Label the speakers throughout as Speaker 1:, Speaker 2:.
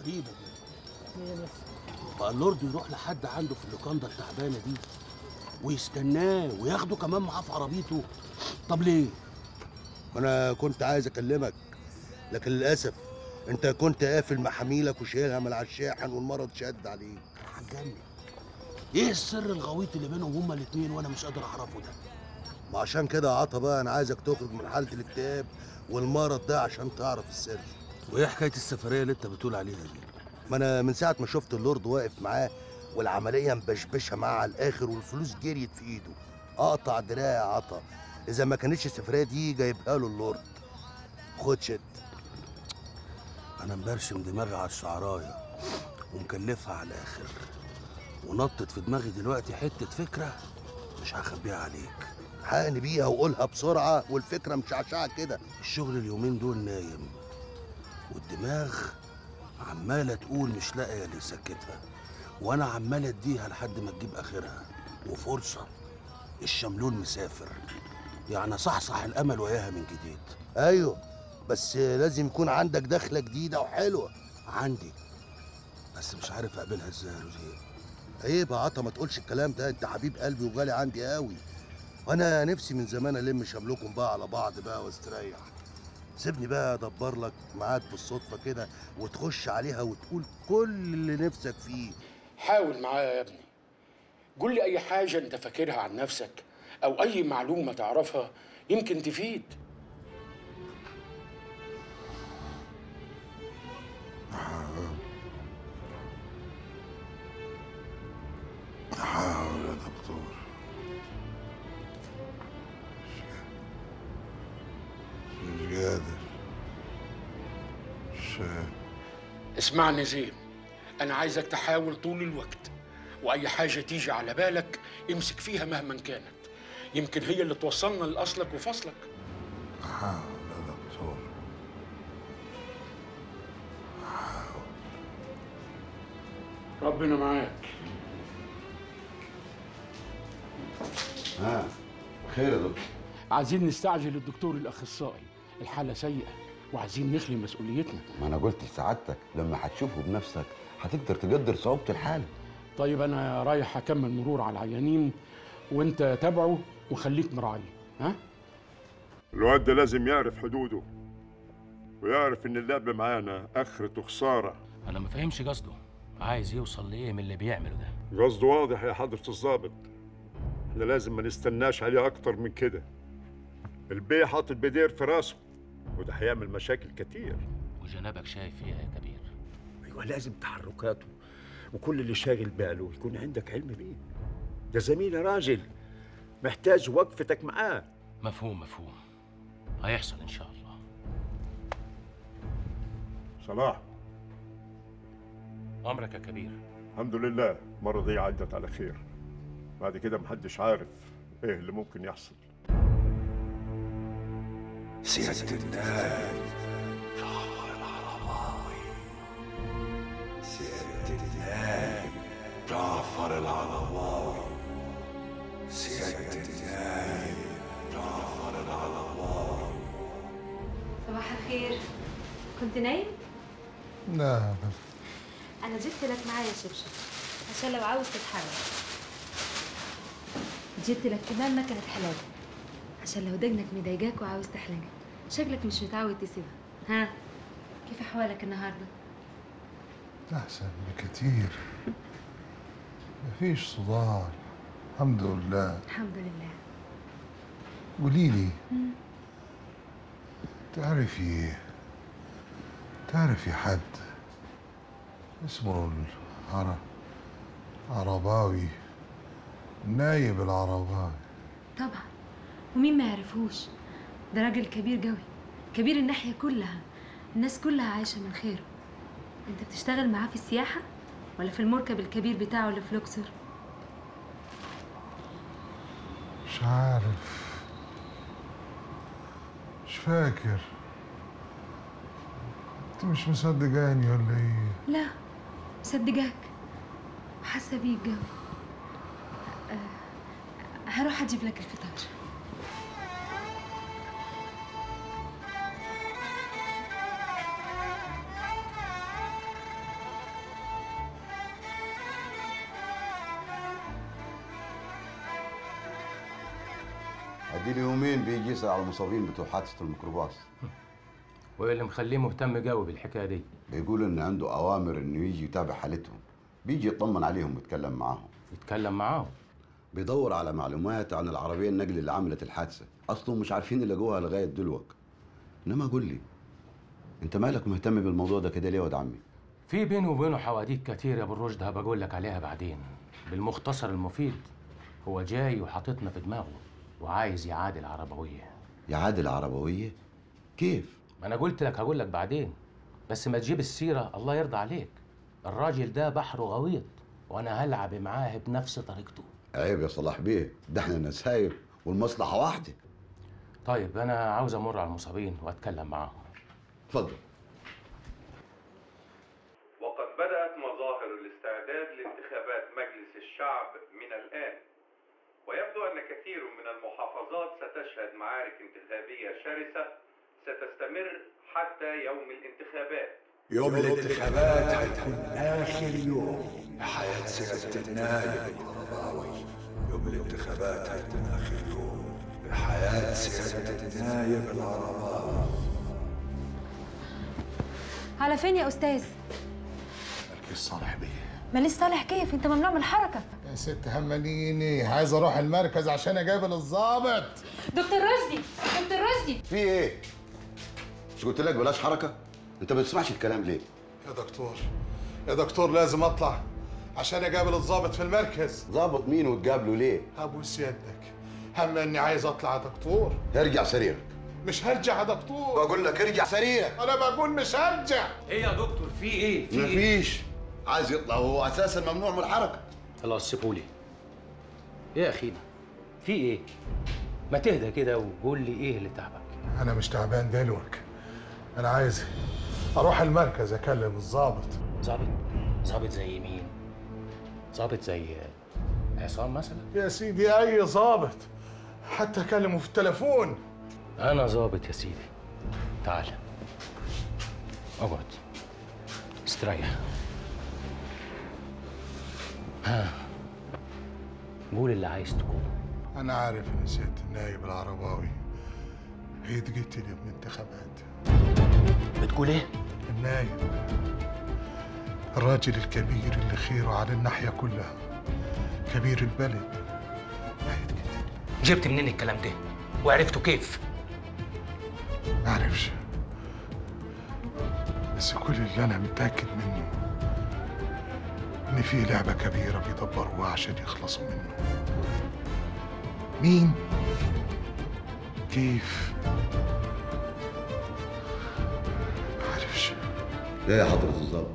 Speaker 1: غريبه دي
Speaker 2: ايه بس
Speaker 1: بقى اللورد يروح لحد عنده في اللوكاندا التعبانه دي ويستناه وياخده كمان معاه في عربيته طب ليه
Speaker 3: انا كنت عايز اكلمك لكن للاسف انت كنت قافل محاميلك وشايلها من على الشاحن والمرض شد عليك
Speaker 1: هتجنن ايه السر الغويط اللي بينهم هما الاتنين وانا مش قادر اعرفه ده
Speaker 3: ما عشان كده يا عطا بقى انا عايزك تخرج من حاله الاكتئاب والمرض ده عشان تعرف السر
Speaker 1: وايه حكايه السفريه اللي انت بتقول عليها دي
Speaker 3: ما انا من ساعه ما شفت اللورد واقف معاه والعمليه مبشبشه معاه على الاخر والفلوس جريت في ايده اقطع دراعي يا عطا اذا ما كانتش السفريه دي جايبها له اللورد خد شد
Speaker 1: انا مبرشم دماغي على الشعرايه ومكلفها على الاخر ونطت في دماغي دلوقتي حته فكره مش هخبيها عليك
Speaker 3: حقني بيها وقولها بسرعه والفكره مشعشعه كده
Speaker 1: الشغل اليومين دول نايم والدماغ عمالة تقول مش لاقية اللي يسكتها وأنا عمال أديها لحد ما تجيب آخرها وفرصة الشملول مسافر يعني صحصح الأمل وياها من جديد
Speaker 3: ايوه بس لازم يكون عندك دخله جديده وحلوه
Speaker 1: عندي بس مش عارف أقابلها إزاي يا روزيه
Speaker 3: عيب يا عطا ما تقولش الكلام ده انت حبيب قلبي وغالي عندي قوي وانا نفسي من زمان الم شملكم بقى على بعض بقى واستريح سيبني بقى ادبر لك ميعاد بالصدفه كده وتخش عليها وتقول كل اللي نفسك فيه
Speaker 4: حاول معايا يا ابني قول لي اي حاجه انت فاكرها عن نفسك او اي معلومه تعرفها يمكن تفيد
Speaker 5: حاول يا دكتور مش قادر مش
Speaker 4: اسمعني زين انا عايزك تحاول طول الوقت واي حاجه تيجي على بالك امسك فيها مهما كانت يمكن هي اللي توصلنا لاصلك وفصلك
Speaker 5: حاول يا دكتور
Speaker 4: ربنا معاك
Speaker 5: ها خير يا دكتور
Speaker 4: عايزين نستعجل الدكتور الاخصائي الحاله سيئه وعايزين نخلي مسؤوليتنا
Speaker 6: ما انا قلت لسعادتك لما هتشوفه بنفسك هتقدر تقدر صعوبة الحالة
Speaker 4: طيب انا رايح اكمل مرور على العيانين وانت تابعه وخليك مراعي ها
Speaker 7: الواد ده لازم يعرف حدوده ويعرف ان اللعب معانا اخرته خساره
Speaker 8: انا ما فهمش قصده عايز يوصل لايه من اللي بيعمله ده
Speaker 7: قصده واضح يا حضرة الضابط احنا لازم ما نستناش عليه اكتر من كده البيه حاطط بدير في راسه وده هيعمل مشاكل كتير
Speaker 8: وجنابك شايف فيها يا كبير
Speaker 9: ايوه لازم تحركاته وكل اللي شاغل باله يكون عندك علم بيه ده زميل يا راجل محتاج وقفتك معاه
Speaker 8: مفهوم مفهوم هيحصل ان شاء الله
Speaker 7: صلاح
Speaker 8: امرك يا كبير
Speaker 7: الحمد لله المرة دي عدت على خير بعد كده محدش عارف ايه اللي ممكن يحصل
Speaker 5: سيادة النائب جعفر العرباوي سيادة النائب جعفر العرباوي سيادة النائب جعفر العرباوي
Speaker 10: صباح الخير كنت نايم؟
Speaker 5: لا لا
Speaker 10: أنا جبت لك معايا شبشب عشان لو عاوز تتحرك جبت لك كمان مكنة حلاقة عشان لو دقنك مضايقاك وعاوز تحلقها شكلك مش متعود تسيبها ها كيف أحوالك النهاردة؟
Speaker 5: أحسن بكتير مفيش صداع الحمد لله
Speaker 10: الحمد لله
Speaker 5: قولي لي تعرفي تعرفي حد اسمه العر... عرباوي النايب العرباوي
Speaker 10: طبعا ومين ما يعرفوش ده راجل كبير قوي كبير الناحية كلها الناس كلها عايشة من خيره انت بتشتغل معاه في السياحة ولا في المركب الكبير بتاعه اللي في لوكسور
Speaker 5: مش عارف مش فاكر انت مش مصدقاني ولا ايه
Speaker 10: لا مصدقاك حاسة بيك قوي أه هروح اجيب لك الفطار
Speaker 6: ادي لي يومين بيجي يسأل على المصابين بتوع حادثة الميكروباص
Speaker 8: وايه اللي مخليه مهتم قوي بالحكايه دي
Speaker 6: بيقول ان عنده اوامر انه يجي يتابع حالتهم بيجي يطمن عليهم ويتكلم معاهم
Speaker 8: يتكلم معاهم
Speaker 6: بيدور على معلومات عن العربيه النقل اللي عملت الحادثه اصله مش عارفين يلاقوها لغايه دلوقتي انما قول لي انت مالك مهتم بالموضوع ده كده ليه يا واد عمي
Speaker 8: في بينه وبينه حواديت كتير يا ابو الرشد هبقول لك عليها بعدين بالمختصر المفيد هو جاي وحاططنا في دماغه وعايز يعادل عربويه
Speaker 6: يعادل عربويه كيف
Speaker 8: ما انا قلت لك هقول لك بعدين بس ما تجيب السيره الله يرضى عليك الراجل ده بحره غويط وانا هلعب معاه بنفس طريقته
Speaker 6: عيب يا صلاح بيه ده احنا نسايب والمصلحه واحده
Speaker 8: طيب انا عاوز امر على المصابين واتكلم معاهم
Speaker 6: اتفضل
Speaker 2: وقد بدأت مظاهر الاستعداد لانتخابات مجلس الشعب من الآن ويبدو أن كثير من المحافظات ستشهد معارك انتخابية شرسة ستستمر حتى يوم الانتخابات
Speaker 11: يوم الانتخابات هيكون آخر يوم لحياة سيادة النائب الغرباوي يوم الانتخابات هيكون آخر يوم لحياة سيادة النائب العرباوي
Speaker 10: على فين يا استاذ
Speaker 5: مركز صالح بيه
Speaker 10: ماليش صالح كيف انت ممنوع من الحركه
Speaker 5: يا ست همنيني عايز اروح المركز عشان اقابل الضابط
Speaker 10: دكتور رشدي دكتور رشدي
Speaker 6: في ايه مش قلت لك بلاش حركه انت ما بتسمعش الكلام ليه
Speaker 5: يا دكتور يا دكتور لازم اطلع عشان اقابل الضابط في المركز
Speaker 6: ظابط مين وتقابله ليه
Speaker 5: ابوس يدك هم اني عايز اطلع يا دكتور
Speaker 6: ارجع سريرك
Speaker 5: مش هرجع يا دكتور
Speaker 6: بقول لك ارجع سريرك
Speaker 5: انا بقول مش هرجع
Speaker 8: ايه يا دكتور في ايه في
Speaker 6: مفيش عايز يطلع وهو اساسا ممنوع من الحركه
Speaker 8: خلاص سيبهولي ايه يا اخينا في ايه ما تهدى كده وقول لي ايه اللي تعبك
Speaker 5: انا مش تعبان دلوك انا عايز اروح المركز اكلم الضابط
Speaker 8: ظابط ظابط زي مين ظابط زي عصام مثلا
Speaker 5: يا سيدي اي ضابط حتى اكلمه في التليفون
Speaker 8: انا ظابط يا سيدي تعال اقعد استريح ها قول اللي عايز تقوله
Speaker 5: انا عارف ان سياده النايب العرباوي هيتقتل يوم الانتخابات
Speaker 8: بتقول ايه
Speaker 5: النايب الراجل الكبير اللي خيره على الناحيه كلها كبير البلد
Speaker 8: جبت منين الكلام ده وعرفته كيف
Speaker 5: معرفش بس كل اللي انا متاكد منه ان في لعبه كبيره بيدبروها عشان يخلصوا منه مين كيف معرفش
Speaker 6: ايه يا حضره الظابط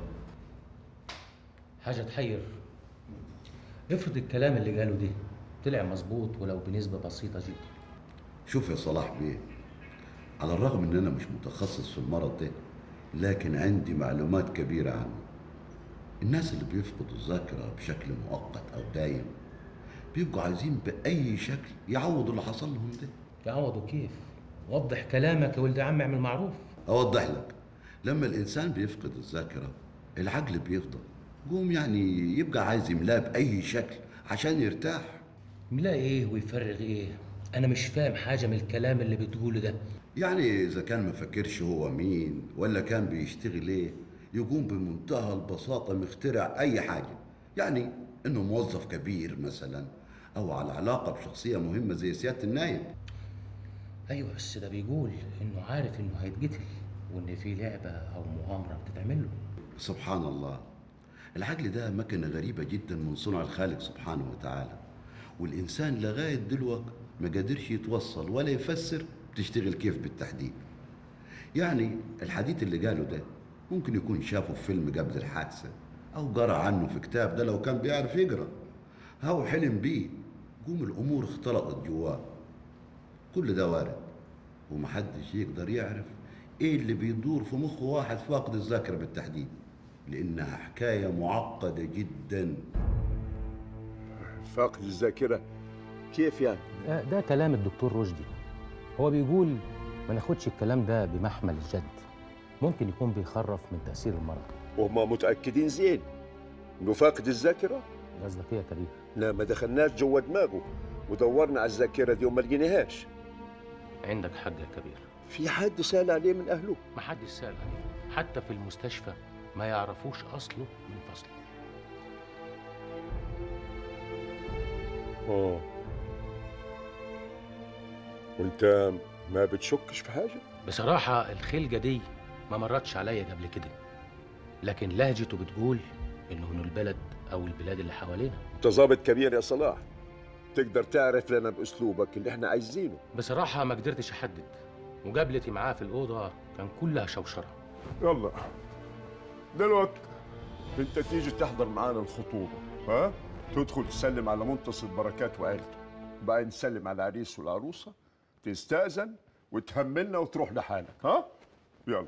Speaker 8: حاجه تحير افرض الكلام اللي قاله ده طلع مظبوط ولو بنسبه بسيطه جدا
Speaker 6: شوف يا صلاح بيه على الرغم ان انا مش متخصص في المرض ده لكن عندي معلومات كبيره عنه الناس اللي بيفقدوا الذاكره بشكل مؤقت او دايم بيبقوا عايزين باي شكل يعوضوا اللي حصل لهم ده
Speaker 8: يعوضوا كيف وضح كلامك يا ولد عم اعمل معروف
Speaker 6: اوضح لك لما الانسان بيفقد الذاكره العقل بيفضل قوم يعني يبقى عايز يملاه باي شكل عشان يرتاح
Speaker 8: يملا ايه ويفرغ ايه انا مش فاهم حاجه من الكلام اللي بتقوله ده
Speaker 6: يعني اذا كان ما فكرش هو مين ولا كان بيشتغل ايه يقوم بمنتهى البساطه مخترع اي حاجه يعني انه موظف كبير مثلا او على علاقه بشخصيه مهمه زي سياده النايب
Speaker 8: ايوه بس ده بيقول انه عارف انه هيتقتل وان في لعبه او مغامره بتتعمل له
Speaker 6: سبحان الله العقل ده مكنه غريبه جدا من صنع الخالق سبحانه وتعالى والانسان لغايه دلوقتي ما قدرش يتوصل ولا يفسر بتشتغل كيف بالتحديد يعني الحديث اللي قاله ده ممكن يكون شافه في فيلم قبل الحادثه او قرا عنه في كتاب ده لو كان بيعرف يقرا او حلم بيه قوم الامور اختلطت جواه كل ده وارد ومحدش يقدر يعرف ايه اللي بيدور في مخ واحد فاقد الذاكره بالتحديد لانها حكايه معقده جدا
Speaker 9: فاقد الذاكره كيف يعني
Speaker 8: ده, ده كلام الدكتور رشدي هو بيقول ما ناخدش الكلام ده بمحمل الجد ممكن يكون بيخرف من تاثير المرض
Speaker 9: وهم متاكدين زين انه فاقد الذاكره
Speaker 8: قصدك ايه يا كبير
Speaker 9: لا ما دخلناش جوا دماغه ودورنا على الذاكره دي وما لقيناهاش
Speaker 8: عندك حق يا كبير
Speaker 9: في حد سأل عليه من أهله
Speaker 8: محدش سأل عليه حتى في المستشفى ما يعرفوش أصله من فصله
Speaker 7: اه وانت ما بتشكش في حاجه
Speaker 8: بصراحة الخلجة دي ما مرتش عليا قبل كده لكن لهجته بتقول إنه من البلد أو البلاد اللي حوالينا
Speaker 9: انت ظابط كبير يا صلاح تقدر تعرف لنا باسلوبك اللي احنا عايزينه
Speaker 8: بصراحة ما قدرتش أحدد مقابلتي معاه في الأوضة كان كلها شوشرة
Speaker 7: يلا دلوقتي انت تيجي تحضر معانا الخطوبه ها تدخل تسلم على منتصر بركات وعيلته بقى نسلم على العريس والعروسه تستأذن وتهملنا وتروح لحالك ها يلا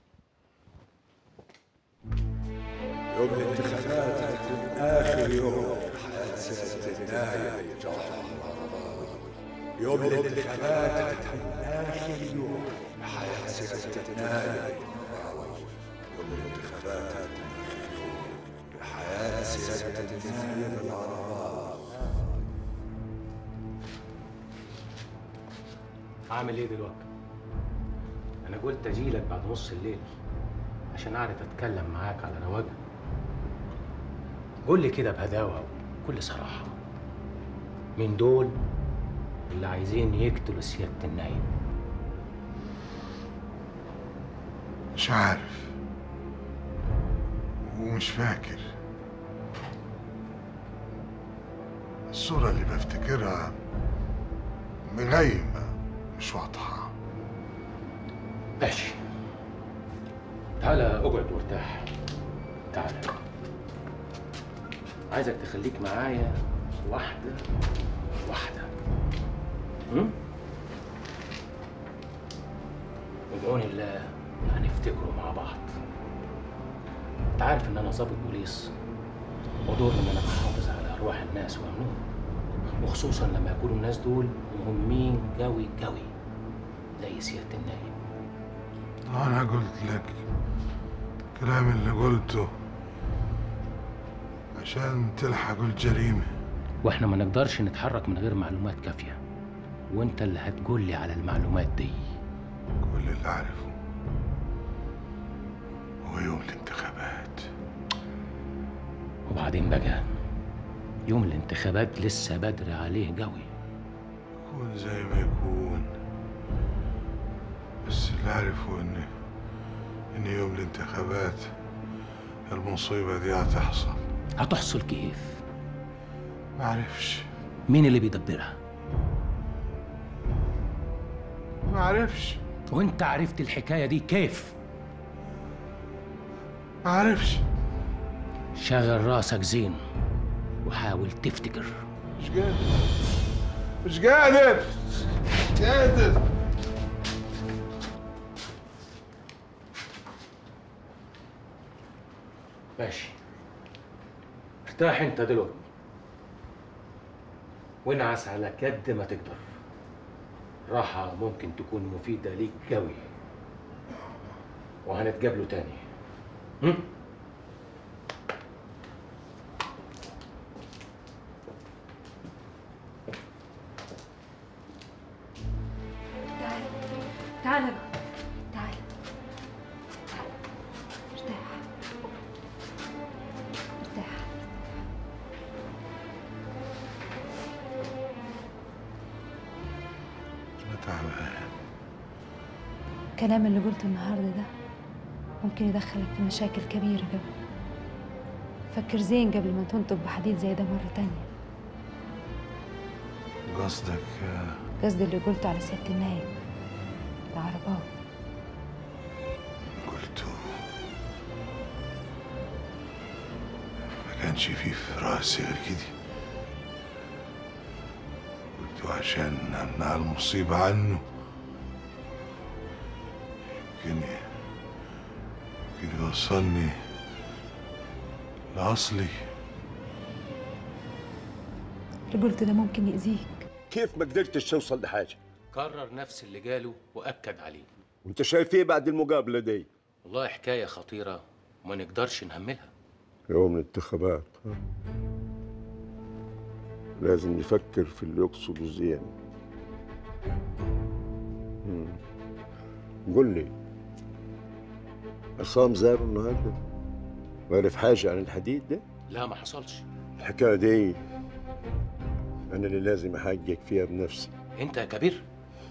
Speaker 11: يوم الانتخابات هيكون آخر يوم في حياة سيادة النايب جعفر العرباوي يوم الانتخابات هيكون آخر يوم في حياة سيادة النايب العرباوي يوم الانتخابات هيكون آخر يوم في حياة سيادة النايب العرباوي
Speaker 8: هعمل إيه دلوقتي؟ أنا قلت أجيلك بعد نص الليل عشان أعرف أتكلم معاك على رواقة قول لي كده بهداوة وكل صراحة مين دول اللي عايزين يقتلوا سيادة النايب
Speaker 5: مش عارف ومش فاكر الصورة اللي بفتكرها مغيمة مش واضحة
Speaker 8: ماشي تعالى اقعد وارتاح تعالى عايزك تخليك معايا واحدة واحدة هم؟ وبعون الله هنفتكروا مع بعض انت عارف ان انا ضابط بوليس ودوري ان انا بحافظ على ارواح الناس وامنهم وخصوصا لما يكونوا الناس دول مهمين قوي قوي زي سيادة النايب
Speaker 5: أنا قلت لك الكلام اللي قلته عشان تلحق الجريمة
Speaker 8: واحنا ما نقدرش نتحرك من غير معلومات كافية وانت اللي هتقول لي على المعلومات دي
Speaker 5: كل اللي أعرفه هو يوم الانتخابات
Speaker 8: وبعدين بقى يوم الانتخابات لسه بدري عليه قوي
Speaker 5: يكون زي ما يكون بس اللي أعرفه إن إن يوم الانتخابات المصيبة دي هتحصل
Speaker 8: هتحصل كيف
Speaker 5: معرفش
Speaker 8: مين اللي بيدبرها
Speaker 5: معرفش
Speaker 8: وانت عرفت الحكاية دي كيف
Speaker 5: معرفش
Speaker 8: شغل راسك زين وحاول تفتكر
Speaker 5: مش قادر مش قادر مش قادر
Speaker 8: ماشي ارتاح انت دلوقتي وانعس على قد ما تقدر راحة ممكن تكون مفيدة ليك قوي وهنتقابلوا تاني هم؟
Speaker 10: تعال تعال بقى تعال تعال ارتاح ارتاح
Speaker 5: أنا تعبان
Speaker 10: الكلام اللي قلته النهارده ده ممكن يدخلك في مشاكل كبيرة قوي فكر زين قبل ما تنطق بحديد زي ده مرة تانية
Speaker 5: قصدك آه،
Speaker 10: قصدي اللي قلته على سيادة النايب العرباوي
Speaker 5: قلته ما كانش فيه في راسي غير كده قلته عشان امنع المصيبة عنه يمكن يمكن يوصلني لأصلي
Speaker 10: اللي قلته ده ممكن يأذيك
Speaker 9: كيف ما قدرتش توصل لحاجه
Speaker 8: كرر نفس اللي قاله وأكد عليه
Speaker 9: وانت شايف ايه بعد المقابله دي
Speaker 8: والله حكاية خطيرة وما نقدرش نهملها
Speaker 7: يوم الانتخابات ها؟ لازم نفكر في اللي يقصده زين قول لي عصام زاره النهارده وعرف حاجة عن الحديد ده؟
Speaker 8: لا ما حصلش
Speaker 7: الحكاية دي أنا اللي لازم أحقق فيها بنفسي
Speaker 8: انت يا كبير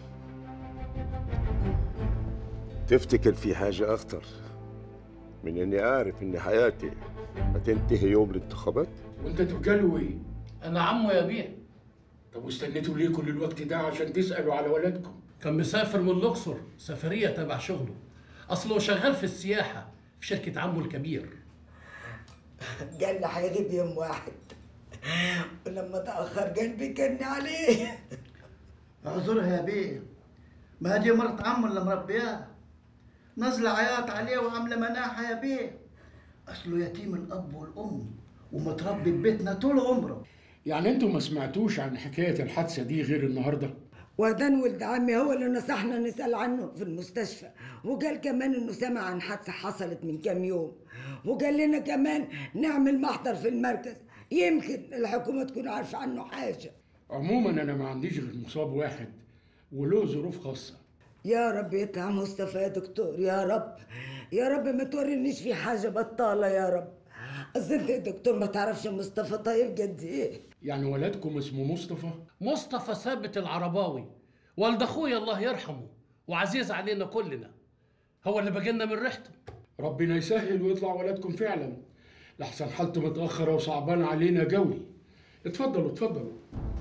Speaker 7: تفتكر في حاجة أخطر من إني أعرف إن حياتي هتنتهي يوم الانتخابات؟
Speaker 4: وانت تبقى له ايه؟
Speaker 12: انا عمه يا بيه
Speaker 4: طب واستنيتوا ليه كل الوقت ده عشان تسالوا على ولدكم؟
Speaker 12: كان مسافر من الاقصر سفريه تبع شغله اصله شغال في السياحه في شركه عمه الكبير
Speaker 13: قال لي هيجيب يوم واحد ولما تأخر قلبي كان عليه
Speaker 14: اعذرها يا بيه ما هذه مرت عمه اللي مربياه نازله عياط عليه وعامله مناحه يا بيه اصله يتيم الاب والام ومتربي في بيتنا طول عمره
Speaker 4: يعني انتوا ما سمعتوش عن حكايه الحادثه دي غير النهارده؟
Speaker 13: ودان ولد عمي هو اللي نصحنا نسأل عنه في المستشفى وقال كمان انه سمع عن حادثة حصلت من كام يوم وقال لنا كمان نعمل محضر في المركز يمكن الحكومة تكون عارفة عنه حاجة
Speaker 4: عموما انا ما عنديش غير مصاب واحد وله ظروف خاصه
Speaker 13: يا رب يطلع مصطفى يا دكتور يا رب يا رب ما تورينيش في حاجة بطالة يا رب اصل انت يا دكتور ما تعرفش مصطفى طيب قد ايه
Speaker 4: يعني ولدكم اسمه مصطفى؟
Speaker 12: مصطفى ثابت العرباوي والد اخويا الله يرحمه وعزيز علينا كلنا هو اللي بجينا من ريحته
Speaker 4: ربنا يسهل ويطلع ولدكم فعلا لحسن حالته متاخره وصعبان علينا قوي اتفضلوا اتفضلوا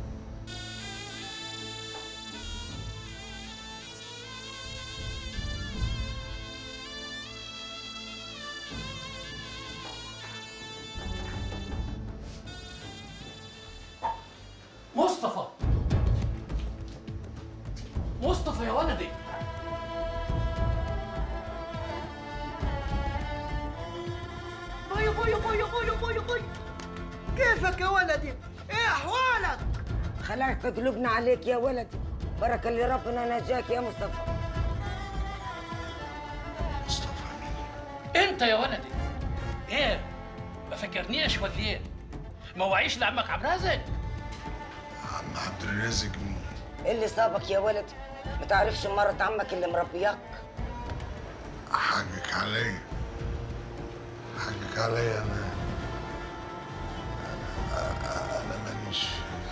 Speaker 12: مصطفى مصطفى يا ولدي
Speaker 14: بوي بوي بوي بوي بوي بوي كيفك يا ولدي ايه احوالك
Speaker 13: خلعت قلوبنا عليك يا ولدي بركة اللي ربنا نجاك يا مصطفى
Speaker 12: انت يا ولدي ايه ما فكرنيش ولا ايه ما وعيش لعمك عبد الرازق
Speaker 5: عم عبد الرازق مين
Speaker 13: إيه اللي صابك يا ولدي ما تعرفش مرة عمك اللي مربياك
Speaker 5: حقك عليا حقك عليا انا انا, أنا مانيش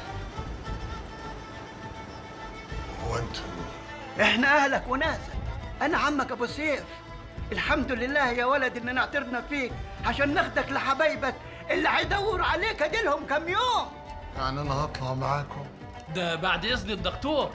Speaker 5: هو انتوا
Speaker 14: احنا اهلك وناسك انا عمك ابو سيف الحمد لله يا ولد اننا اعترنا فيك عشان ناخدك لحبايبك اللي هيدوروا عليك اديلهم كام يوم
Speaker 5: يعني انا هطلع معاكم
Speaker 12: ده بعد اذن الدكتور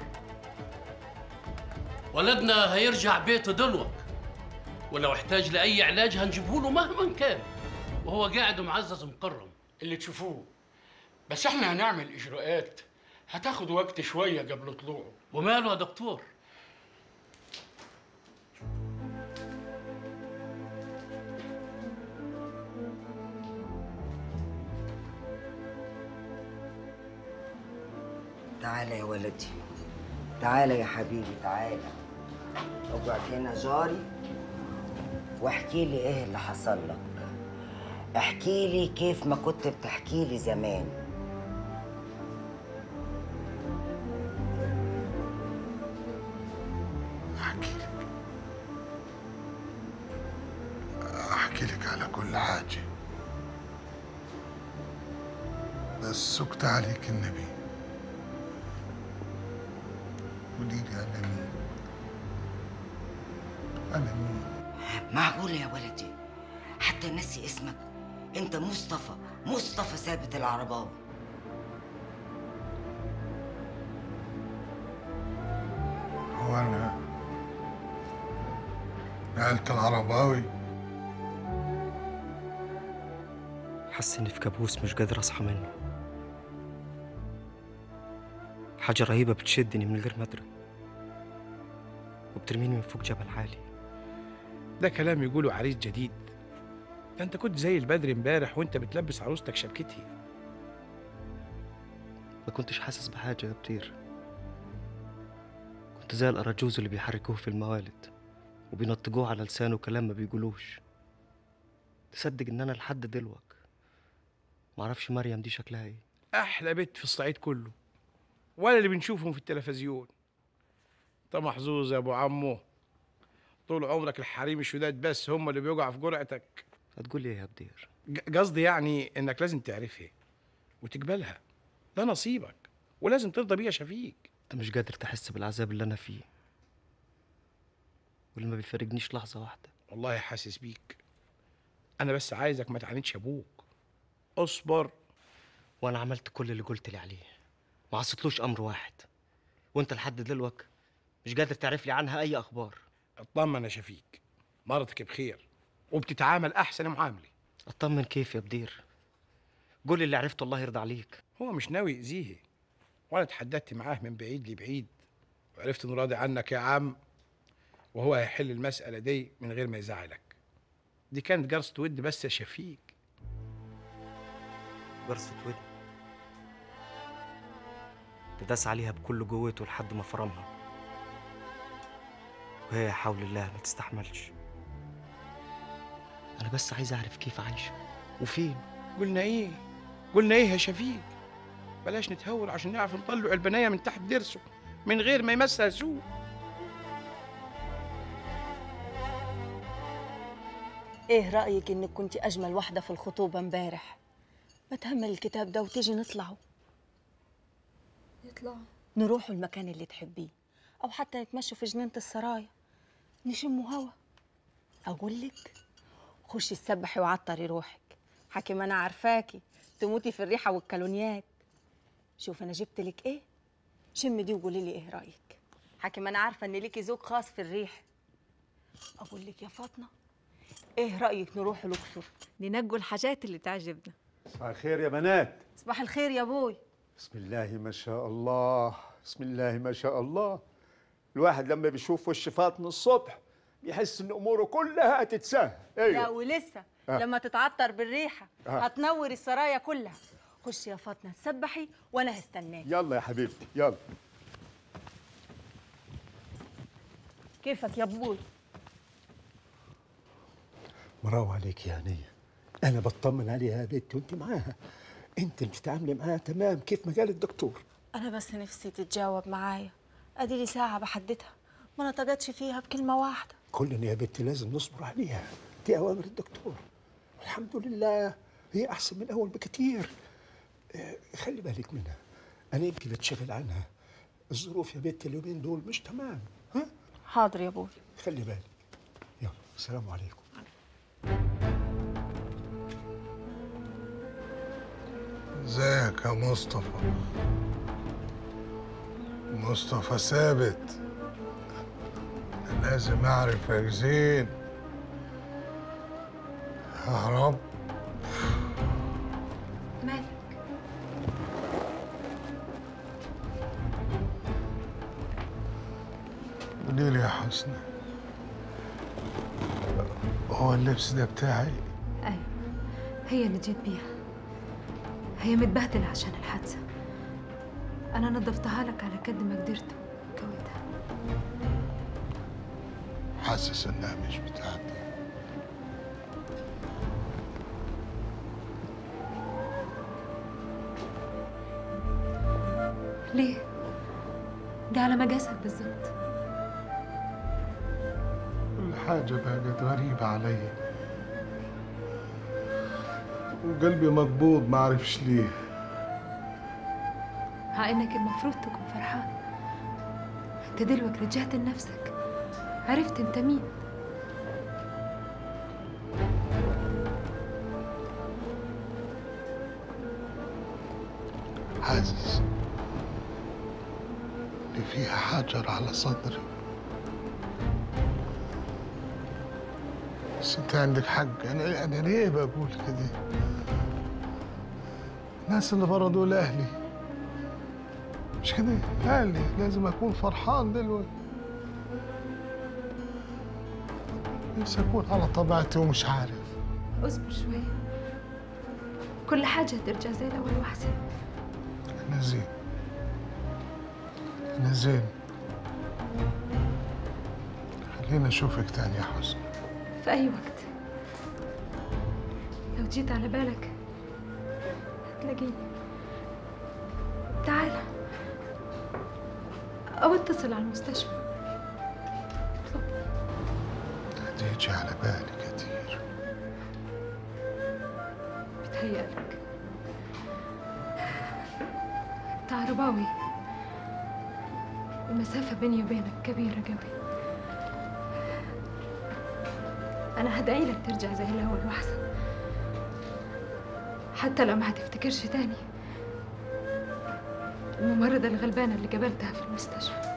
Speaker 12: ولدنا هيرجع بيته دلوك ولو احتاج لاي علاج هنجيبه له مهما كان وهو قاعد معزز مكرم
Speaker 4: اللي تشوفوه بس احنا هنعمل اجراءات هتاخد وقت شويه قبل طلوعه
Speaker 12: وماله يا دكتور
Speaker 13: تعالى يا ولدي تعالى يا حبيبي تعالى اقعد هنا جاري واحكي لي ايه اللي حصل لك احكي لي كيف ما كنت بتحكي لي زمان
Speaker 5: احكي لك احكي لك على كل حاجه بس سكت عليك النبي قولي لي انا مين انا مين
Speaker 13: معقول يا ولدي حتى نسي اسمك انت مصطفى مصطفى ثابت العرباوي
Speaker 5: هو انا نقلت العرباوي
Speaker 15: حاسس اني في كابوس مش قادر اصحى منه حاجة رهيبة بتشدني من غير ما ادري وبترميني من فوق جبل عالي
Speaker 16: ده كلام يقوله عريس جديد ده انت كنت زي البدر امبارح وانت بتلبس عروستك شبكتي
Speaker 15: ما كنتش حاسس بحاجة يا بطير كنت زي الأراجوز اللي بيحركوه في الموالد وبينطقوه على لسانه كلام ما بيقولوش تصدق إن أنا لحد دلوقتي معرفش مريم دي شكلها ايه
Speaker 16: احلى بيت في الصعيد كله ولا اللي بنشوفهم في التلفزيون انت محظوظ يا ابو عمو طول عمرك الحريم الشداد بس هم اللي بيقعوا في جرعتك
Speaker 15: هتقول ايه يا بدير
Speaker 16: ج- قصدي يعني انك لازم تعرفها وتقبلها ده نصيبك ولازم ترضى بيه يا شفيق
Speaker 15: انت مش قادر تحس بالعذاب اللي انا فيه واللي ما بيفارقنيش لحظه واحده
Speaker 16: والله حاسس بيك انا بس عايزك ما تعاندش ابوك اصبر
Speaker 15: وانا عملت كل اللي قلت لي عليه ما عصيتلوش امر واحد وانت لحد دلوقتي مش قادر تعرف لي عنها اي اخبار
Speaker 16: اطمن يا شفيق مرتك بخير وبتتعامل احسن معامله
Speaker 15: اطمن كيف يا بدير قول لي اللي عرفته الله يرضى عليك
Speaker 16: هو مش ناوي يأذيه وانا اتحددت معاه من بعيد لبعيد وعرفت انه راضي عنك يا عم وهو هيحل المسألة دي من غير ما يزعلك دي كانت جرسة ود بس يا شفيق
Speaker 15: جرسة ودي تداس عليها بكل قوته لحد ما فرمها وهي حول الله ما تستحملش انا بس عايز اعرف كيف عايشه وفين
Speaker 16: قلنا ايه قلنا ايه يا شفيق بلاش نتهور عشان نعرف نطلع البناية من تحت درسه من غير ما يمسها سوء
Speaker 17: ايه رأيك انك كنت اجمل واحدة في الخطوبة امبارح ما تهمل الكتاب ده وتيجي نطلعوا
Speaker 10: يطلع
Speaker 17: نروحوا المكان اللي تحبيه او حتى نتمشوا في جنينة السرايا نشموا هوا اقول لك خشي تسبحي وعطري روحك حكي ما انا عارفاكي تموتي في الريحة والكالونيات شوف انا جبت لك ايه شمي دي وقولي لي ايه رأيك حكي ما انا عارفة ان ليكي ذوق خاص في الريح اقول لك يا فاطمة ايه رأيك نروح الاقصر ننقوا الحاجات اللي تعجبنا
Speaker 7: صباح الخير يا بنات
Speaker 17: صباح الخير يا ابوي
Speaker 7: بسم الله ما شاء الله بسم الله ما شاء الله الواحد لما بيشوف وش فاطمه الصبح بيحس ان اموره كلها هتتسهل
Speaker 17: لا
Speaker 7: ايوه
Speaker 17: ولسه
Speaker 7: آه.
Speaker 17: لما تتعطر بالريحة
Speaker 7: آه.
Speaker 17: هتنور السرايا كلها خشي يا فاطمة تسبحي وانا هستناك
Speaker 7: يلا يا حبيبتي يلا
Speaker 17: كيفك يا ابوي
Speaker 9: برافو عليك يا هنية أنا بطمن عليها يا بنتي وأنت معاها أنت اللي بتتعاملي معاها تمام كيف ما قال الدكتور
Speaker 17: انا بس نفسي تتجاوب معايا ادي لي ساعة بحددها ما نطقتش فيها بكلمة واحدة
Speaker 9: كلنا يا بنتي لازم نصبر عليها دي أوامر الدكتور الحمد لله هي أحسن من أول بكتير آه، خلي بالك منها أنا يمكن أتشغل عنها الظروف يا بنتي اليومين دول مش تمام ها
Speaker 17: حاضر يا ابوي
Speaker 9: خلي بالك يلا السلام عليكم
Speaker 5: ازيك يا مصطفى مصطفى ثابت أنا لازم اعرفك زين يا رب
Speaker 10: مالك
Speaker 5: قولي لي يا حسنى هو اللبس ده بتاعي
Speaker 10: ايوه هي اللي جيت بيها هي متبهدلة عشان الحادثة أنا نظفتها لك على قد ما قدرت وكويتها
Speaker 5: حاسس انها مش بتاعتي
Speaker 10: ليه؟ دي على مقاسك بالظبط
Speaker 5: كل حاجة بقت غريبة عليا وقلبي مقبوض معرفش ليه
Speaker 10: مع إنك المفروض تكون فرحان أنت دلوقتي رجعت لنفسك عرفت أنت مين
Speaker 5: حاسس ان فيها حجر على صدري بس انت عندك حق انا انا ليه بقول كده الناس اللي برا دول اهلي مش كده اهلي لازم اكون فرحان دلوقتي نفسي اكون على طبيعتي ومش عارف
Speaker 10: اصبر شوية كل حاجة ترجع زي الأول وأحسن
Speaker 5: انا زين انا زين خليني اشوفك تاني يا حسن
Speaker 10: في أي وقت لو جيت على بالك هتلاقيني تعال أو اتصل على المستشفى
Speaker 5: تيجي على بالي كتير
Speaker 10: بتهيألك انت عرباوي المسافة بيني وبينك كبيرة قوي أنا هدعي لك ترجع زي الأول وأحسن حتى لو ما هتفتكرش تاني الممرضة الغلبانة اللي قابلتها في المستشفى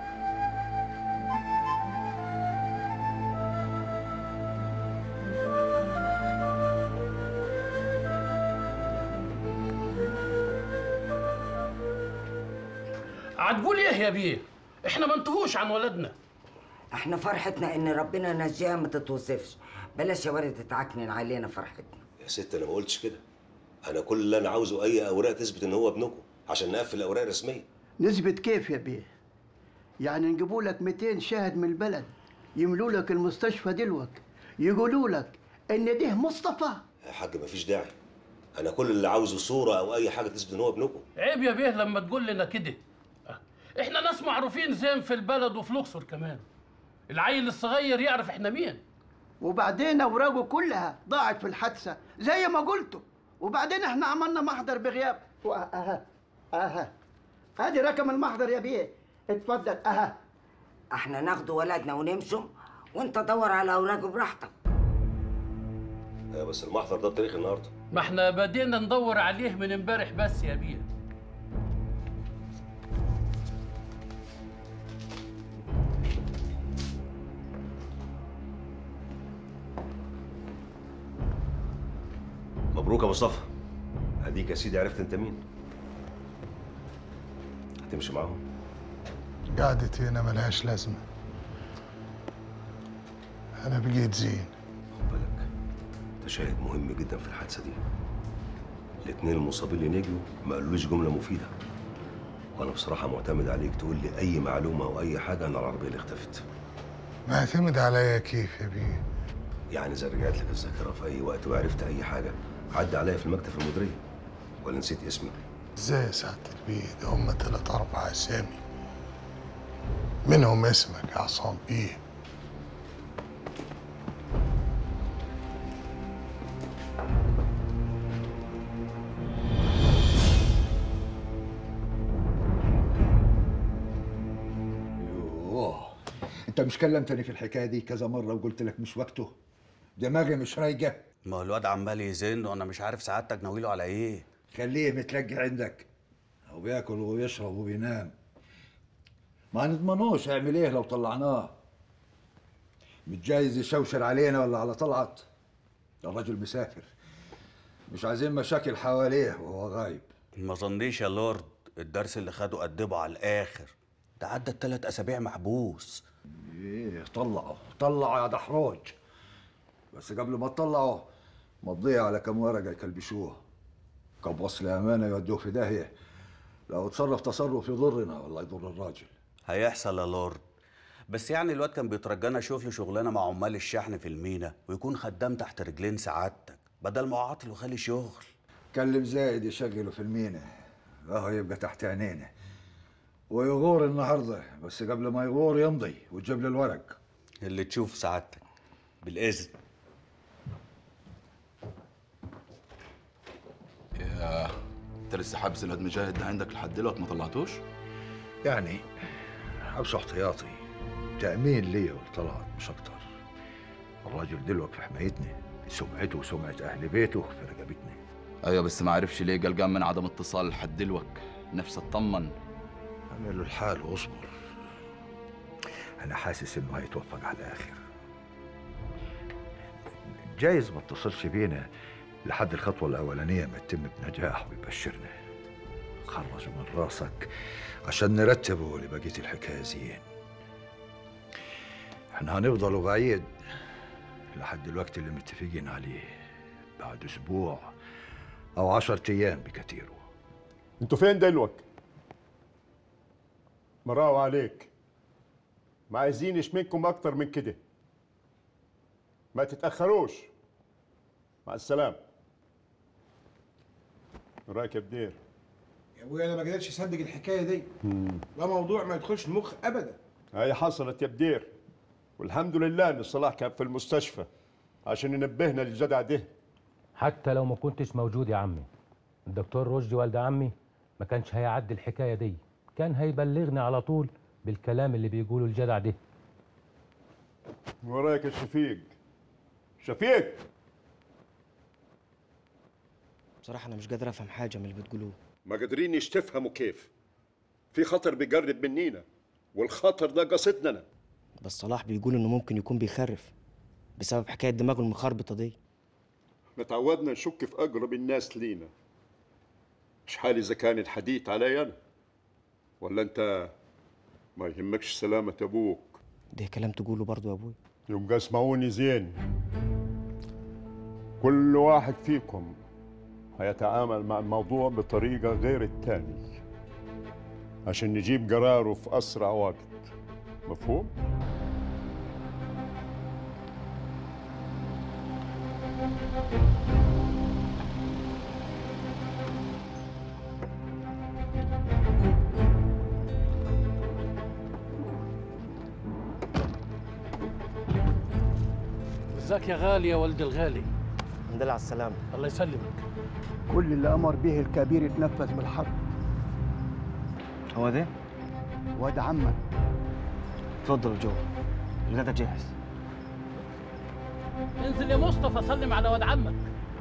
Speaker 12: هتقول ايه يا بيه احنا ما انتهوش عن ولدنا
Speaker 13: احنا فرحتنا ان ربنا نجاها ما تتوصفش بلاش يا ولد تتعكنن علينا فرحتنا
Speaker 18: يا ست انا ما قلتش كده انا كل اللي انا عاوزه اي اوراق تثبت ان هو ابنكم عشان نقفل الاوراق الرسميه
Speaker 14: نثبت كيف يا بيه يعني نجيبوا لك 200 شاهد من البلد يملوا لك المستشفى دلوك يقولوا لك ان ده مصطفى
Speaker 18: يا حاج مفيش داعي انا كل اللي عاوزه صوره او اي حاجه تثبت ان هو ابنكم
Speaker 12: عيب يا بيه لما تقول لنا كده احنا ناس معروفين زين في البلد وفي الاقصر كمان العيل الصغير يعرف احنا مين
Speaker 14: وبعدين اوراقه كلها ضاعت في الحادثه زي ما قلتوا وبعدين احنا عملنا محضر بغياب اها اها ادي رقم المحضر يا بيه اتفضل اها
Speaker 13: احنا ناخد ولدنا ونمشوا وانت دور على اوراقه براحتك
Speaker 18: آه، بس المحضر ده بتاريخ النهارده
Speaker 12: ما احنا بدينا ندور عليه من امبارح بس يا بيه
Speaker 18: مبروك يا مصطفى اديك يا سيدي عرفت انت مين هتمشي معاهم
Speaker 5: قعدتي هنا ملهاش لازمة أنا بقيت زين
Speaker 18: ده شاهد مهم جدا في الحادثه دي الاثنين المصابين اللي نجوا ما قالوليش جمله مفيده وانا بصراحه معتمد عليك تقول لي اي معلومه او اي حاجه عن العربيه اللي اختفت
Speaker 5: معتمد عليا كيف يا بيه
Speaker 18: يعني اذا رجعت لك الذاكره في اي وقت وعرفت اي حاجه عدي عليا في المكتب المديريه ولا نسيت اسمي
Speaker 5: ازاي يا سعادة البيه ده هم تلات أربع أسامي منهم اسمك يا عصام بيه
Speaker 11: يوه انت مش كلمتني في الحكايه دي كذا مره وقلت لك مش وقته دماغي مش رايقه
Speaker 19: ما هو الواد عمال يزن وانا مش عارف سعادتك ناويله على ايه
Speaker 11: خليه متلقي عندك او بياكل ويشرب وبينام ما نضمنوش هيعمل ايه لو طلعناه متجايز يشوشر علينا ولا على طلعت الرجل مسافر مش عايزين مشاكل حواليه وهو غايب
Speaker 19: ما ظنيش يا لورد الدرس اللي خده قدمه على الاخر ده عدى التلات اسابيع محبوس
Speaker 11: ايه طلعوا طلعوا يا دحروج بس قبل ما تطلعوا مضيه على كم ورقه يكلبشوه كم وصل امانه يودوه في داهيه لو تصرف تصرف يضرنا ولا يضر الراجل
Speaker 19: هيحصل يا لورد بس يعني الواد كان بيترجانا اشوف له شغلانه مع عمال الشحن في المينا ويكون خدام تحت رجلين سعادتك بدل ما هو عاطل وخالي شغل
Speaker 11: كلم زايد يشغله في المينا اهو يبقى تحت عينينا ويغور النهارده بس قبل ما يغور يمضي وتجيب لي الورق
Speaker 19: اللي تشوف سعادتك بالاذن
Speaker 20: يا انت لسه حابس الواد مجاهد ده عندك لحد دلوقتي ما طلعتوش؟
Speaker 11: يعني حبس احتياطي تأمين ليا وطلعت مش أكتر الراجل دلوقتي في حمايتنا سمعته وسمعة أهل بيته في رقبتنا
Speaker 20: ايوه بس ما عرفش ليه قلقان من عدم اتصال لحد دلوقتي نفسي اطمن
Speaker 11: اعمل له الحال واصبر أنا حاسس إنه هيتوفق على الآخر جايز ما اتصلش بينا لحد الخطوة الأولانية ما تتم بنجاح ويبشرنا خرجوا من راسك عشان نرتبه لبقية الحكاية زين احنا هنفضلوا بعيد لحد الوقت اللي متفقين عليه بعد أسبوع أو عشرة أيام بكتيره
Speaker 7: انتوا فين دلوقتي؟ مراو عليك ما عايزينش منكم اكتر من كده ما تتاخروش مع السلامه رايك يا بدير
Speaker 16: يا ابويا انا ما قدرتش اصدق الحكايه دي ده موضوع ما يدخلش المخ ابدا
Speaker 7: هي حصلت يا بدير والحمد لله ان صلاح كان في المستشفى عشان ينبهنا للجدع ده
Speaker 21: حتى لو ما كنتش موجود يا عمي الدكتور رشدي والد عمي ما كانش هيعدي الحكايه دي كان هيبلغني على طول بالكلام اللي بيقوله الجدع ده
Speaker 7: وراك يا شفيق شفيق
Speaker 15: بصراحة أنا مش قادر أفهم حاجة من اللي بتقولوه
Speaker 7: ما قادرينش تفهموا كيف في خطر بيقرب منينا والخطر ده قصدنا أنا.
Speaker 15: بس صلاح بيقول إنه ممكن يكون بيخرف بسبب حكاية دماغه المخربطة دي
Speaker 7: متعودنا نشك في أقرب الناس لينا مش حالي إذا كان الحديث علي أنا ولا أنت ما يهمكش سلامة أبوك
Speaker 15: ده كلام تقوله برضه يا أبوي
Speaker 7: يبقى اسمعوني زين كل واحد فيكم هيتعامل مع الموضوع بطريقة غير التاني عشان نجيب قراره في أسرع وقت مفهوم؟
Speaker 12: ازيك يا غالي يا ولد الغالي
Speaker 15: الحمد لله على السلامة
Speaker 12: الله يسلمك
Speaker 9: كل اللي امر به الكبير يتنفذ بالحق
Speaker 15: هو ده؟
Speaker 9: واد عمك
Speaker 15: اتفضل جوه الغدا جاهز
Speaker 12: انزل يا مصطفى سلم على واد عمك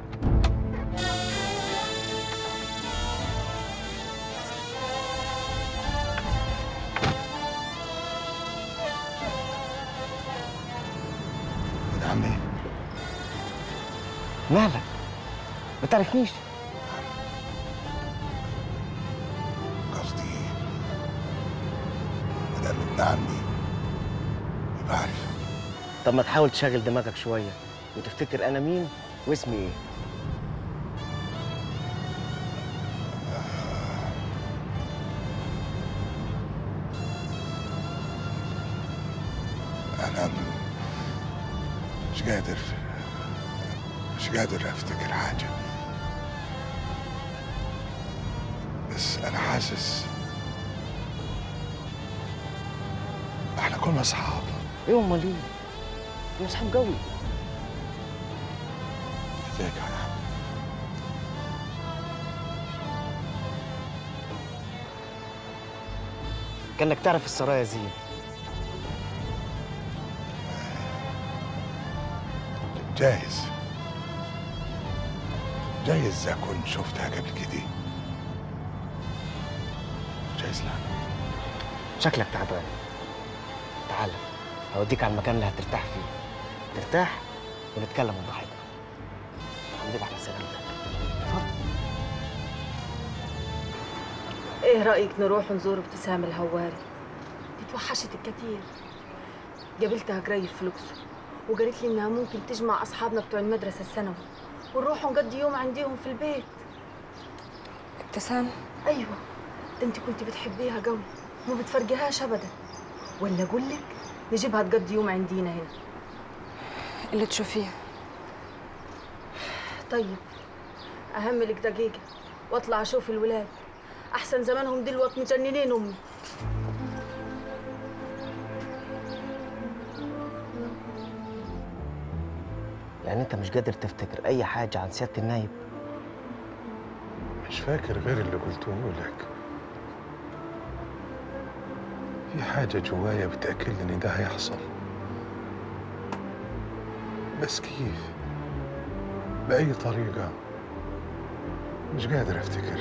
Speaker 5: واد عمي
Speaker 15: مالك؟ ما تعرفنيش
Speaker 5: قصدي مدام ابن عمي يبقى عارف
Speaker 15: طب ما تحاول تشغل دماغك شوية وتفتكر أنا مين واسمي إيه
Speaker 5: انا م- مش قادر مش قادر افتكر حاجة بس انا حاسس احنا كنا اصحاب
Speaker 15: إيه أمال إيه؟ إحنا أصحاب قوي
Speaker 5: ازيك يا عم
Speaker 15: كأنك تعرف السرايا زين
Speaker 5: جايز جايز اكون شفتها قبل كده جايز لا
Speaker 15: شكلك تعبان تعال هوديك على المكان اللي هترتاح فيه ترتاح ونتكلم ونضحك الحمد لله على سلامتك
Speaker 17: ايه رأيك نروح نزور ابتسام الهواري دي توحشت الكتير قابلتها قريب في لوكسور وقالت لي انها ممكن تجمع اصحابنا بتوع المدرسة الثانوي ونروح نقضي يوم عنديهم في البيت ابتسام ايوه ده انت كنت بتحبيها قوي وما بتفرجيهاش ابدا ولا اقول لك نجيبها تقضي يوم عندينا هنا
Speaker 10: اللي تشوفيه
Speaker 17: طيب اهملك دقيقة واطلع اشوف الولاد احسن زمانهم دلوقتي مجننين امي
Speaker 15: يعني أنت مش قادر تفتكر أي حاجة عن سيادة النايب
Speaker 5: مش فاكر غير اللي قلته لك في حاجة جوايا بتأكد لي إن ده هيحصل بس كيف بأي طريقة مش قادر أفتكر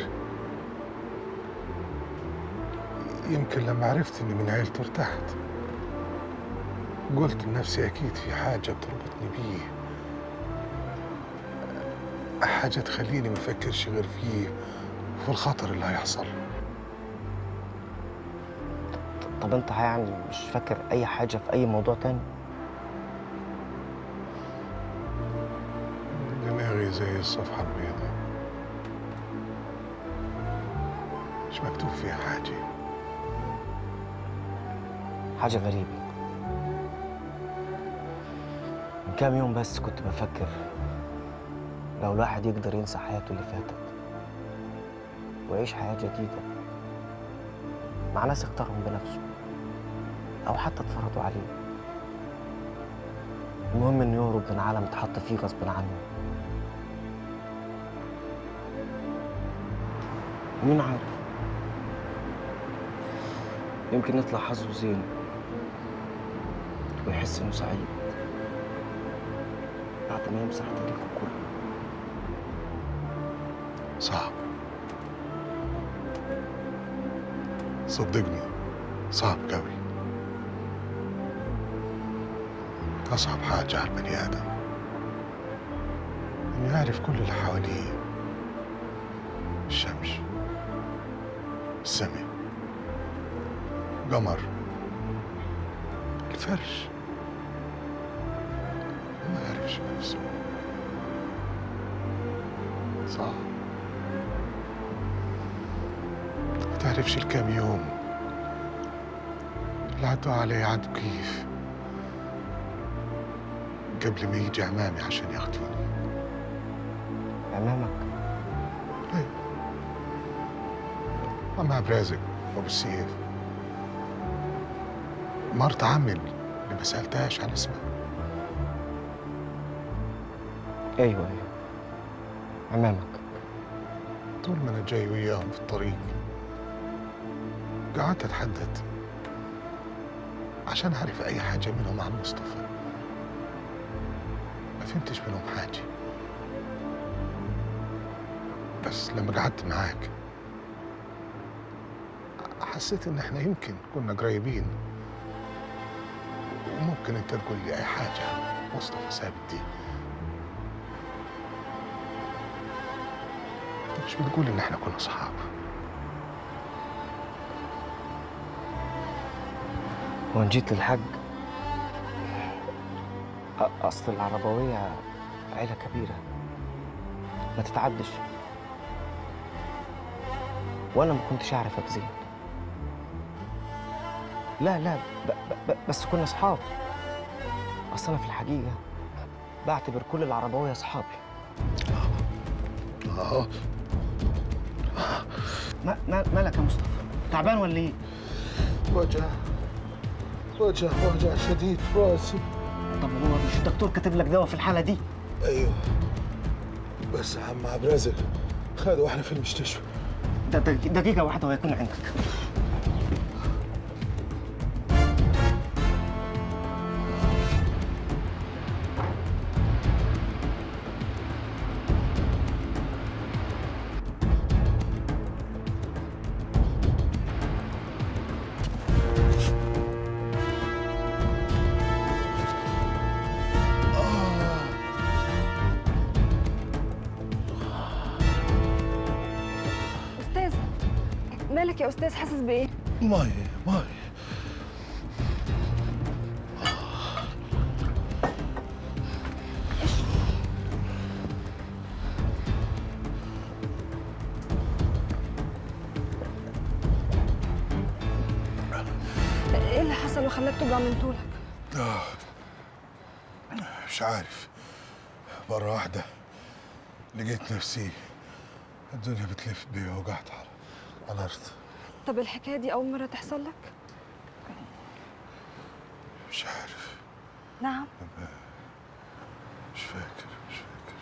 Speaker 5: يمكن لما عرفت إني من عيلته ارتحت قلت لنفسي أكيد في حاجة بتربطني بيه حاجة تخليني ما أفكرش غير فيه وفي الخطر اللي هيحصل
Speaker 15: طب أنت يعني مش فاكر أي حاجة في أي موضوع تاني
Speaker 5: دماغي زي الصفحة البيضاء مش مكتوب فيها حاجة
Speaker 15: حاجة غريبة من كام يوم بس كنت بفكر لو الواحد يقدر ينسى حياته اللي فاتت ويعيش حياة جديدة مع ناس اختارهم بنفسه أو حتى اتفرضوا عليه المهم انه يهرب من عالم اتحط فيه غصب عنه ومين عارف يمكن يطلع حظه زين ويحس انه سعيد بعد ما يمسح تاريخه كله
Speaker 5: صعب صدقني صعب قوي أصعب حاجة على البني آدم إنه يعرف كل اللي حواليه الشمس السماء قمر الفرش ما يعرفش نفسه صح ما تعرفش الكام يوم اللي عدوا علي عدوا كيف قبل ما يجي عمامي عشان ياخدوني
Speaker 15: عمامك
Speaker 5: عم عبد الرازق ابو السيف مرت عمي اللي ما سالتهاش عن اسمها
Speaker 15: ايوه ايوه عمامك
Speaker 5: طول ما انا جاي وياهم في الطريق قعدت اتحدد عشان اعرف اي حاجه منهم عن مصطفى ما فهمتش منهم حاجه بس لما قعدت معاك حسيت ان احنا يمكن كنا قريبين وممكن انت تقول لي اي حاجه عن مصطفى ثابت دي انت مش بتقول ان احنا كنا اصحاب
Speaker 15: وان جيت للحج أ- اصل العربويه عيله كبيره ما تتعدش وانا ما كنتش اعرفك زين لا لا ب ب ب بس كنا اصحاب اصل انا في الحقيقه بعتبر كل العربويه اصحابي
Speaker 5: اه
Speaker 15: ما ما مالك يا مصطفى تعبان ولا ايه
Speaker 5: وجع وجع وجع شديد في راسي
Speaker 15: طب هو مش الدكتور كاتب لك دواء في الحاله دي
Speaker 5: ايوه بس عم عبد الرازق خدوا واحنا في المستشفى
Speaker 15: ده ده- دقيقه واحده ويكون عندك
Speaker 1: استاذ مالك يا استاذ حاسس بايه
Speaker 5: ماي ماي
Speaker 1: ايه اللي حصل وخلاك توجع من طولك
Speaker 5: آه. مش عارف مرة واحدة لقيت نفسي الدنيا بتلف بي وقعت على على الأرض
Speaker 1: طب الحكايه دي اول مره تحصل لك
Speaker 5: مش عارف
Speaker 1: نعم
Speaker 5: مش فاكر مش فاكر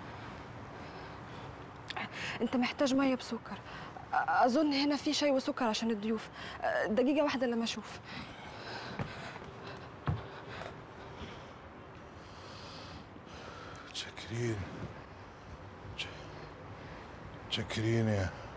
Speaker 1: انت محتاج ميه بسكر أ- اظن هنا في شاي وسكر عشان الضيوف أ، دقيقه واحده لما اشوف
Speaker 5: متشكرين متشكرين يا